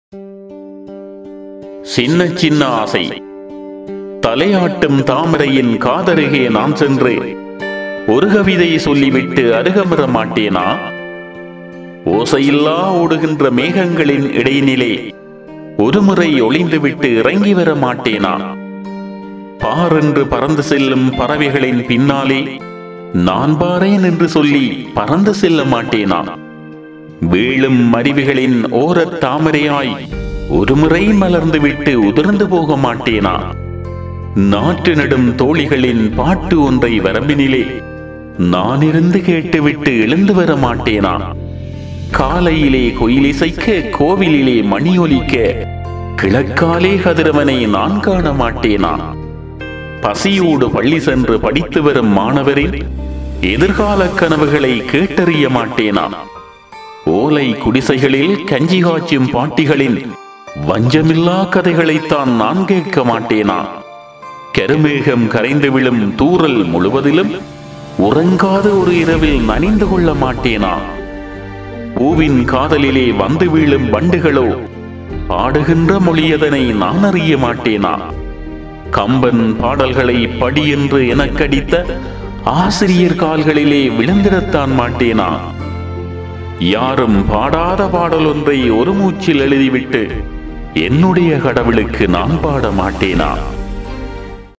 சின்ன சின்ன ஆசை தலையாட்டும் தாமரையின் காதருகே நான் சென்று ஒரு கவிதை சொல்லிவிட்டு அருகமர மாட்டேனா ஓசையில்லா ஓடுகின்ற மேகங்களின் இடையினிலே ஒருமுறை ஒளிந்துவிட்டு இறங்கி வர மாட்டேனா பாரென்று பறந்து செல்லும் பறவைகளின் பின்னாலே நான் பாரேன் என்று சொல்லி பறந்து செல்ல மாட்டேனா வீழும் மருவிகளின் ஓரத் தாமரையாய் ஒருமுறை மலர்ந்து விட்டு உதிர்ந்து போக மாட்டேனா நாட்டு நடும் தோழிகளின் பாட்டு ஒன்றை வரம்பினிலே நான் இருந்து கேட்டுவிட்டு எழுந்து வர மாட்டேனா காலையிலே குயிலிசைக்க கோவிலிலே மணி ஒலிக்க கிழக்காலே கதிரவனை நான் காண மாட்டேனா பசியோடு பள்ளி சென்று படித்து வரும் மாணவரின் எதிர்கால கனவுகளை கேட்டறிய மாட்டேனா ஓலை குடிசைகளில் கஞ்சி காய்ச்சும் பாட்டிகளின் வஞ்சமில்லா கதைகளைத்தான் நான் கேட்க மாட்டேனா கருமேகம் கரைந்து விழும் தூறல் முழுவதிலும் உறங்காத ஒரு இரவில் நனைந்து கொள்ள மாட்டேனா பூவின் காதலிலே வந்து வீழும் வண்டுகளோ பாடுகின்ற மொழியதனை நான் அறிய மாட்டேனா கம்பன் பாடல்களை படி என்று எனக்கடித்த ஆசிரியர் கால்களிலே விழுந்திடத்தான் மாட்டேனா யாரும் பாடாத பாடல் ஒன்றை ஒரு மூச்சில் எழுதிவிட்டு என்னுடைய கடவுளுக்கு நான் பாட மாட்டேனா